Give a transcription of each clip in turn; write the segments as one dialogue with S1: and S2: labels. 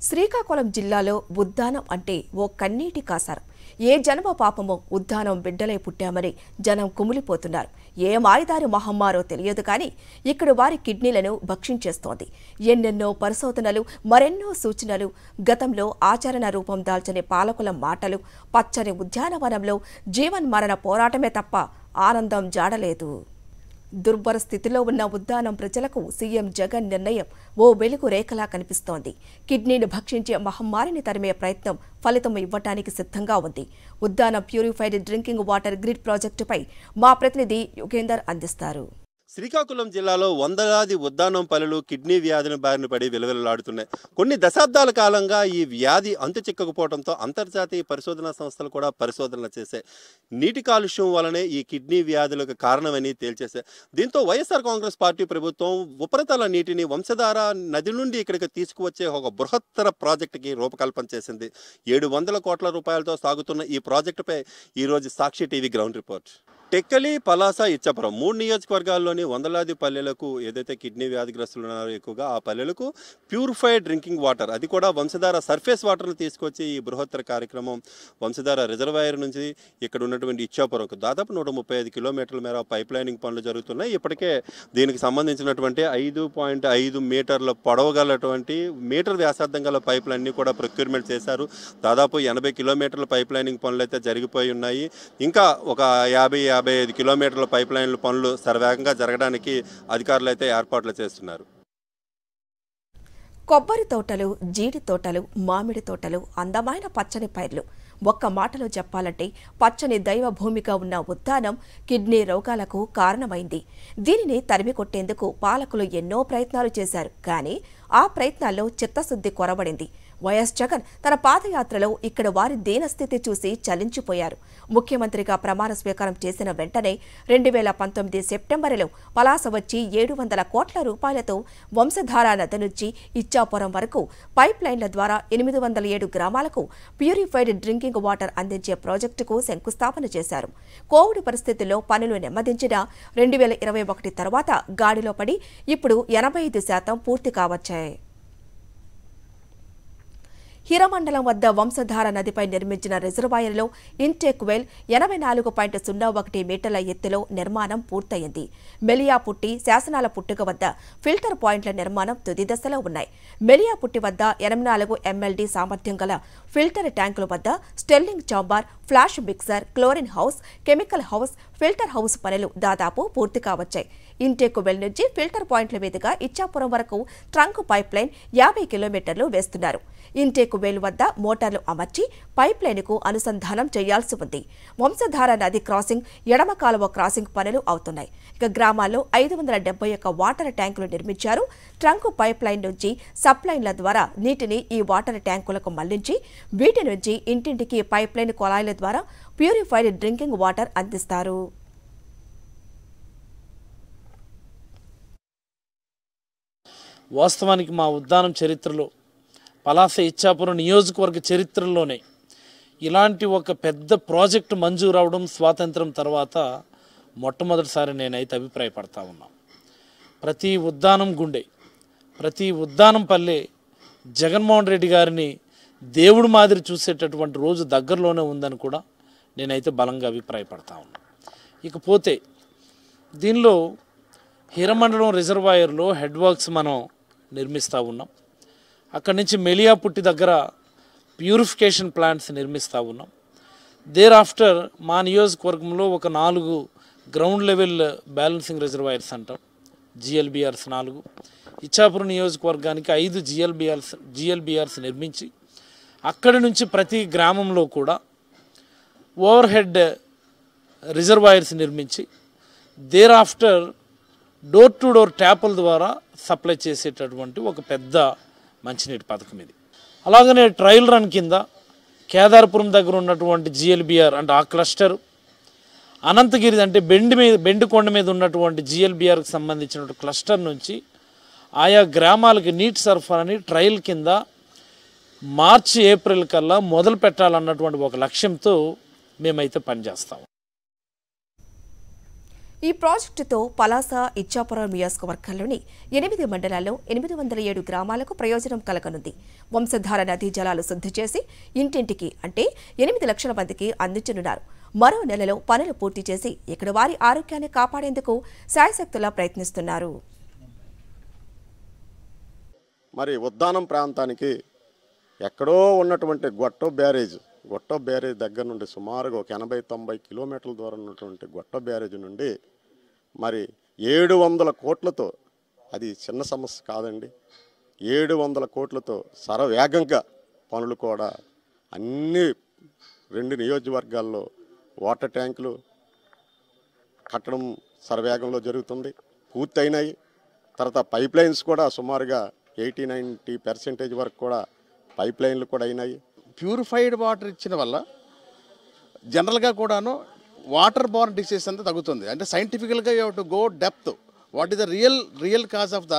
S1: శ్రీకాకుళం జిల్లాలో ఉద్దానం అంటే ఓ కన్నీటి కాసారం ఏ జన్మ పాపమో ఉద్దానం బిడ్డలై పుట్టామని జనం కుమిలిపోతున్నారు ఏ మాయదారి మహమ్మారో తెలియదు కానీ ఇక్కడ వారి కిడ్నీలను భక్షించేస్తోంది ఎన్నెన్నో పరిశోధనలు మరెన్నో సూచనలు గతంలో ఆచరణ రూపం దాల్చని పాలకుల మాటలు పచ్చని ఉద్యానవనంలో జీవన్మరణ పోరాటమే తప్ప ఆనందం జాడలేదు దుర్భర స్థితిలో ఉన్న ఉద్దానం ప్రజలకు సీఎం జగన్ నిర్ణయం ఓ వెలుగు రేఖలా కనిపిస్తోంది కిడ్నీని భక్షించే మహమ్మారిని తరిమే ప్రయత్నం ఫలితం ఇవ్వటానికి సిద్ధంగా ఉంది Uddanam purified drinking water grid ప్రాజెక్టుపై మా ప్రతినిధి యుగేందర్ అందిస్తారు
S2: శ్రీకాకుళం జిల్లాలో వందలాది ఉద్దానం పల్లెలు కిడ్నీ వ్యాధిని బారిన పడి విలువలాడుతున్నాయి కొన్ని దశాబ్దాల కాలంగా ఈ వ్యాధి అంతు చిక్కకపోవడంతో అంతర్జాతీయ పరిశోధనా సంస్థలు కూడా పరిశోధనలు చేశాయి నీటి కాలుష్యం వలనే ఈ కిడ్నీ వ్యాధులకు కారణమని తేల్చేశాయి దీంతో వైఎస్ఆర్ కాంగ్రెస్ పార్టీ ప్రభుత్వం ఉపరితల నీటిని వంశధార నది నుండి ఇక్కడికి తీసుకువచ్చే ఒక బృహత్తర ప్రాజెక్టుకి రూపకల్పన చేసింది ఏడు వందల కోట్ల రూపాయలతో సాగుతున్న ఈ ప్రాజెక్టుపై ఈరోజు Sakshi TV ground report Tekkali Palasa Ichchapuram మూడు నియోజకవర్గాల్లోని వందలాది పల్లెలకు ఏదైతే కిడ్నీ వ్యాధిగ్రస్తులు ఉన్నారో ఎక్కువగా ఆ పల్లెలకు ప్యూరిఫైడ్ డ్రింకింగ్ వాటర్ అది కూడా వంశధార సర్ఫేస్ వాటర్ని తీసుకొచ్చి ఈ బృహత్తర కార్యక్రమం వంశధార రిజర్వాయర్ నుంచి ఇక్కడ ఉన్నటువంటి ఇచ్చాపురంకు దాదాపు నూట ముప్పై ఐదు కిలోమీటర్ల మేర పైప్ లైనింగ్ పనులు జరుగుతున్నాయి ఇప్పటికే దీనికి సంబంధించినటువంటి ఐదు పాయింట్ ఐదు మీటర్ల పొడవగలటువంటి మీటర్ వ్యాసార్థం గల పైపులన్నీ కూడా ప్రొక్యూర్మెంట్ చేశారు దాదాపు ఎనభై కిలోమీటర్ల పైప్ లైనింగ్ పనులు అయితే జరిగిపోయి ఉన్నాయి ఇంకా ఒక యాభై యాభై ఐదు కిలోమీటర్ల పైప్ లైన్ల పనులు సర్వేగంగా జరగడానికి అధికారులు అయితే ఏర్పాట్లు చేస్తున్నారు
S1: కొబ్బరి తోటలు జీడి తోటలు మామిడి తోటలు అందమైన పచ్చని పైర్లు ఒక్క మాటలో చెప్పాలంటే పచ్చని దైవ భూమిగా ఉన్న ఉద్దానం కిడ్నీ రోగాలకు కారణమైంది దీనిని తరిమి కొట్టేందుకు పాలకులు ఎన్నో ప్రయత్నాలు చేశారు కానీ ఆ ప్రయత్నాల్లో చిత్తశుద్ధి కొరబడింది వైఎస్ జగన్ తన పాదయాత్రలో ఇక్కడ వారి దీనస్థితి చూసి చలించిపోయారు ముఖ్యమంత్రిగా ప్రమాణ స్వీకారం చేసిన వెంటనే రెండు వేల పంతొమ్మిది సెప్టెంబరులో పలాస వచ్చి ఏడు వందల కోట్ల రూపాయలతో వంశధార నది నుంచి ఇచ్చాపురం వరకు పైప్ లైన్ల ద్వారా ఎనిమిది వందల ఏడు గ్రామాలకు ప్యూరిఫైడ్ డ్రింకింగ్ వాటర్ అందించే ప్రాజెక్టుకు శంకుస్థాపన చేశారు కోవిడ్ పరిస్థితుల్లో పనులు నెమ్మదించిన రెండు వేల ఇరవై ఒకటి తర్వాత గాడిలో పడి ఇప్పుడు ఎనభై ఐదు శాతం పూర్తి కావచ్చాయి హిరమండలం వద్ద వంశధార నదిపై నిర్మించిన రిజర్వాయర్లో ఇంటేక్ వెల్ ఎనభై నాలుగు పాయింట్ సున్నా ఒకటి మీటర్ల ఎత్తులో నిర్మాణం పూర్తయింది మెలియా పుట్టి శాసనాల పుట్టుక వద్ద ఫిల్టర్ పాయింట్ల నిర్మాణం తుది దశలో ఉన్నాయి మెలియా పుట్టి వద్ద ఎనభై నాలుగు ఎంఎల్డీ సామర్థ్యం గల ఫిల్టర్ ట్యాంకుల వద్ద stilling chamber flash mixer chlorine house chemical house filter house పనులు దాదాపు పూర్తి కావచ్చాయి ఇంటేక్ వెల్ నుంచి ఫిల్టర్ పాయింట్ల మీదుగా ఇచ్చాపురం వరకు ట్రంక్ పైప్ లైన్ యాభై కిలోమీటర్లు వేస్తున్నారు ఇంటేక్ వెల్ వద్ద మోటార్లు అమర్చి పైప్ లైన్కు అనుసంధానం చేయాల్సి ఉంది వంశధార నది క్రాసింగ్ ఎడమ కాలువ క్రాసింగ్ పనులు అవుతున్నాయి ఇక గ్రామాల్లో ఐదు వందల డెబ్బై ఒక్క వాటర్ ట్యాంకులు నిర్మించారు ట్రంక్ పైప్ లైన్ నుంచి సప్లైన్ల ద్వారా నీటిని ఈ వాటర్ ట్యాంకులకు మళ్లించి వీటి నుంచి ఇంటింటికి పైప్ లైన్ కొలాయిల ద్వారా ప్యూరిఫైడ్ డ్రింకింగ్ వాటర్ అందిస్తారు
S3: వాస్తవానికి మా ఉద్దానం చరిత్రలో పలాస ఇచ్చాపురం నియోజకవర్గ చరిత్రలోనే ఇలాంటి ఒక పెద్ద ప్రాజెక్టు మంజూరు అవడం స్వాతంత్రం తర్వాత మొట్టమొదటిసారి నేనైతే అభిప్రాయపడతా ఉన్నా ప్రతి ఉద్దానం గుండె ప్రతి ఉద్దానం పల్లె జగన్మోహన్ రెడ్డి గారిని దేవుడు మాదిరి చూసేటటువంటి రోజు దగ్గరలోనే ఉందని కూడా నేనైతే బలంగా అభిప్రాయపడతా ఉన్నా ఇకపోతే దీనిలో హీరమండలం రిజర్వాయర్లో హెడ్ వర్క్స్ మనం నిర్మిస్తూ ఉన్నాం అక్కడి నుంచి మెలియాపుట్టి దగ్గర ప్యూరిఫికేషన్ ప్లాంట్స్ నిర్మిస్తూ ఉన్నాం దేర్ ఆఫ్టర్ మా నియోజకవర్గంలో ఒక నాలుగు గ్రౌండ్ లెవెల్ బ్యాలెన్సింగ్ రిజర్వాయర్స్ అంటాం జిఎల్బిఆర్స్ నాలుగు ఇచ్చాపురం నియోజకవర్గానికి ఐదు జిఎల్బిఆర్స్ జిఎల్బిఆర్స్ నిర్మించి అక్కడి నుంచి ప్రతి గ్రామంలో కూడా ఓవర్ హెడ్ రిజర్వాయర్స్ నిర్మించి thereafter door to door ట్యాపుల ద్వారా సప్లై చేసేటటువంటి ఒక పెద్ద మంచినీటి పథకం ఇది అలాగనే ట్రయల్ రన్ కింద కేదారపురం దగ్గర ఉన్నటువంటి జిఎల్బిఆర్ అంటే ఆ క్లస్టర్ అనంతగిరి అంటే బెండి మీద బెండి కొండ మీద ఉన్నటువంటి జిఎల్బిఆర్కి సంబంధించిన క్లస్టర్ నుంచి ఆయా గ్రామాలకి నీటి సరఫరాని ట్రయల్ కింద మార్చి ఏప్రిల్ కల్లా మొదలు పెట్టాలన్నటువంటి ఒక లక్ష్యంతో మేమైతే పనిచేస్తాం
S1: ఈ ప్రాజెక్టుతో పలాస ఇచ్చాపురం నియోజకవర్గంలోని ఎనిమిది మండలాల్లో ఎనిమిది వందల ఏడు గ్రామాలకు ప్రయోజనం కలగనుంది వంశధార నదీ జలాలు శుద్ధి చేసి ఇంటింటికి అంటే ఎనిమిది లక్షల మందికి అందించనున్నారు మరో నెలలో పనులు పూర్తి చేసి ఇక్కడ వారి ఆరోగ్యాన్ని కాపాడేందుకు శాయశక్తులా ప్రయత్నిస్తున్నారు
S4: మరి ఉద్దానం ప్రాంతానికి ఎక్కడో ఉన్నటువంటి గొట్టో బ్యారేజ్ గొట్టో బ్యారేజ్ దగ్గర నుండి సుమారుగా ఒక ఎనభై తొంభై కిలోమీటర్ల దూరం ఉన్నటువంటి గొట్టో బ్యారేజ్ నుండి మరి ఏడు వందల కోట్లతో అది చిన్న సమస్య కాదండి ఏడు వందల కోట్లతో శరవేగంగా పనులు కూడా అన్ని రెండు నియోజకవర్గాల్లో వాటర్ ట్యాంకులు కట్టడం సర్వేగంలో జరుగుతుంది పూర్తయినాయి తర్వాత పైప్ లైన్స్ కూడా సుమారుగా ఎయిటీ నైంటీ పర్సెంటేజ్ వరకు కూడా పైప్ లైన్లు కూడా అయినాయి
S5: ప్యూరిఫైడ్ వాటర్ ఇచ్చిన వల్ల జనరల్గా కూడాను వాటర్ బోర్న్ డిసీజ్ అంతా తగ్గుతుంది అంటే సైంటిఫికల్గా you to go depth what is the real real cause of the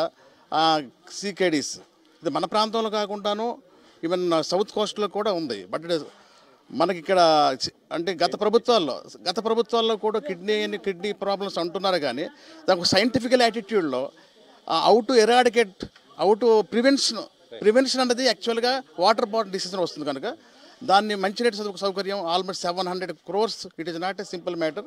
S5: CKDs ఇది మన ప్రాంతంలో కాకుండాను ఈవెన్ సౌత్ కోస్ట్లో కూడా ఉంది బట్ ఇట్ మనకి ఇక్కడ చి- అంటే గత ప్రభుత్వాల్లో గత ప్రభుత్వాల్లో కూడా కిడ్నీ కిడ్నీ ప్రాబ్లమ్స్ అంటున్నారు కానీ దానికి సైంటిఫికల్ యాటిట్యూడ్లో how to eradicate how to prevention prevention అనేది యాక్చువల్గా వాటర్ బాటిల్ డిసీజ్ వస్తుంది కనుక దాన్ని మంచినీటి సౌ- సౌకర్యం almost seven hundred crores it is not a simple matter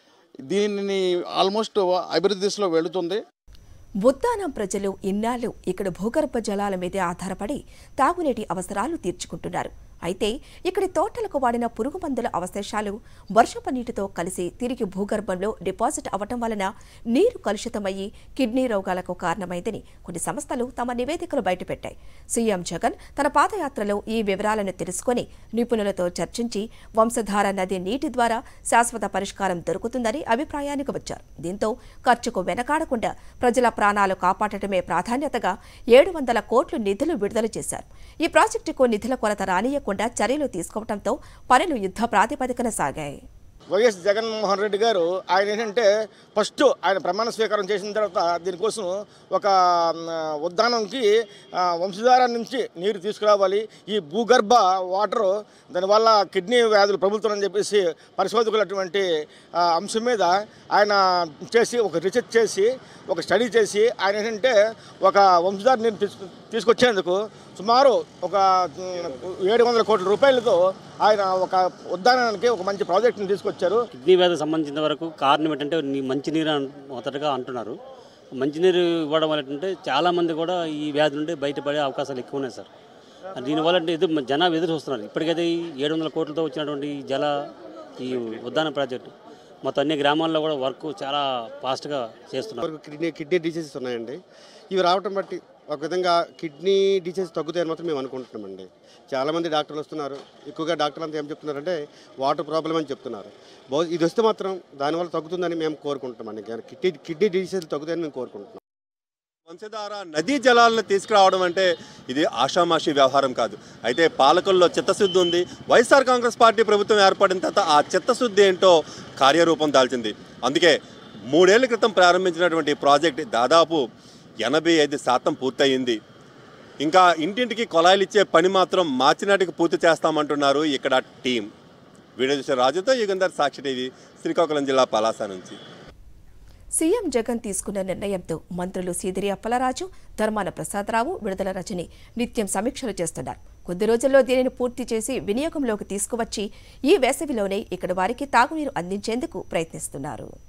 S5: దీనిని ఆల్మోస్ట్ అభివృద్ధి దిశలో వెళుతుంది
S1: బుద్దానం ప్రజలు ఇన్నాళ్లు ఇక్కడ భూగర్భ జలాల మీదే ఆధారపడి తాగునీటి అవసరాలు తీర్చుకుంటున్నారు అయితే ఇక్కడి తోటలకు వాడిన పురుగు మందుల అవశేషాలు వర్షపు నీటితో కలిసి తిరిగి భూగర్భంలో డిపాజిట్ అవటం వలన నీరు కలుషితమయ్యి కిడ్నీ రోగాలకు కారణమైందని కొన్ని సంస్థలు తమ నివేదికలు బయటపెట్టాయి సీఎం జగన్ తన పాదయాత్రలో ఈ వివరాలను తెలుసుకొని నిపుణులతో చర్చించి వంశధార నది నీటి ద్వారా శాశ్వత పరిష్కారం దొరుకుతుందని అభిప్రాయానికి వచ్చారు దీంతో ఖర్చుకు వెనకాడకుండా ప్రజల ప్రాణాలు కాపాడటమే ప్రాధాన్యతగా ఏడు వందల కోట్లు నిధులు విడుదల చేశారు ఈ ప్రాజెక్టుకు నిధుల కొరత రానియకుండా చర్యలు తీసుకోవడంతో పనులు యుద్ధ ప్రాతిపదికన సాగాయి
S6: వైఎస్ జగన్మోహన్ రెడ్డి గారు ఆయన ఏంటంటే ఫస్ట్ ఆయన ప్రమాణ స్వీకారం చేసిన తర్వాత దీనికోసం ఒక మ్, ఉద్యానంకి ఆ, వంశధార నుంచి నీరు తీసుకురావాలి ఈ భూగర్భ వాటరు దానివల్ల కిడ్నీ వ్యాధులు ప్రభుత్వం చెప్పేసి పరిశోధకులు అటువంటి ఆ, అంశం మీద ఆయన చేసి ఒక రీసెర్చ్ చేసి ఒక స్టడీ చేసి ఆయన ఏంటంటే ఒక వంశధార నీరు తీసుకు తీసుకొచ్చేందుకు సుమారు ఒక ఏడు వందల కోట్ల రూపాయలతో ఆయన ఒక ఉద్యానానికి ఒక మంచి ప్రాజెక్ట్ని తీసుకొచ్చారు
S7: కిడ్నీ వ్యాధి సంబంధించిన వరకు కారణం ఏంటంటే నీ మంచినీరు అన్- మొదటగా అంటున్నారు మంచినీరు ఇవ్వడం వల్ల ఏంటంటే చాలామంది కూడా ఈ వ్యాధి నుండి బయటపడే అవకాశాలు ఎక్కువ ఉన్నాయి సార్ దీనివల్ల అంటే ఎదురు జనాలు ఎదురు చూస్తున్నారు ఇప్పటికైతే ఈ ఏడు వందల కోట్లతో వచ్చినటువంటి ఈ జల ఈ ఉద్యాన ప్రాజెక్టు మొత్తం అన్ని గ్రామాల్లో కూడా వర్క్ చాలా ఫాస్ట్గా చేస్తున్నారు
S8: వరకు కిడ్నీ కిడ్నీ డిసీజెస్ ఉన్నాయండి ఇవి రావటం బట్టి ఒక విధంగా కిడ్నీ డిసీజ్ తగ్గుతాయని మాత్రం మేము అనుకుంటున్నామండి చాలామంది డాక్టర్లు వస్తున్నారు ఎక్కువగా డాక్టర్లు అంతా ఏం చెప్తున్నారంటే వాటర్ ప్రాబ్లం అని చెప్తున్నారు బహు ఇది వస్తే మాత్రం దానివల్ల తగ్గుతుందని మేము కోరుకుంటున్నామండి కిడ్నీ కిడ్నీ డిసీజ్ తగ్గుతాయని మేము కోరుకుంటున్నాం
S2: వంశధార నదీ జలాలను తీసుకురావడం అంటే ఇది ఆషామాషి వ్యవహారం కాదు అయితే పాలకుల్లో చిత్తశుద్ధి ఉంది వైఎస్ఆర్ కాంగ్రెస్ పార్టీ ప్రభుత్వం ఏర్పడిన తర్వాత ఆ చిత్తశుద్ధి ఏంటో కార్యరూపం దాల్చింది అందుకే మూడేళ్ల క్రితం ప్రారంభించినటువంటి ఈ ప్రాజెక్ట్ దాదాపు ఎనభై ఐదు శాతం పూర్తయింది ఇంకా ఇంటింటికి కొలాయిలు ఇచ్చే పని మాత్రం మార్చినాటికి పూర్తి చేస్తామంటున్నారు ఇక్కడ టీం వీడియో చూసే రాజుతో యుగంధర్ సాక్షి టీవీ శ్రీకాకుళం జిల్లా పలాస నుంచి
S1: సీఎం జగన్ తీసుకున్న నిర్ణయంతో మంత్రులు సీదిరి అప్పలరాజు ధర్మాన ప్రసాదరావు విడుదల రజని నిత్యం సమీక్షలు చేస్తున్నారు కొద్ది రోజుల్లో దీనిని పూర్తి చేసి వినియోగంలోకి తీసుకువచ్చి ఈ వేసవిలోనే ఇక్కడ వారికి తాగునీరు అందించేందుకు ప్రయత్నిస్తున్నారు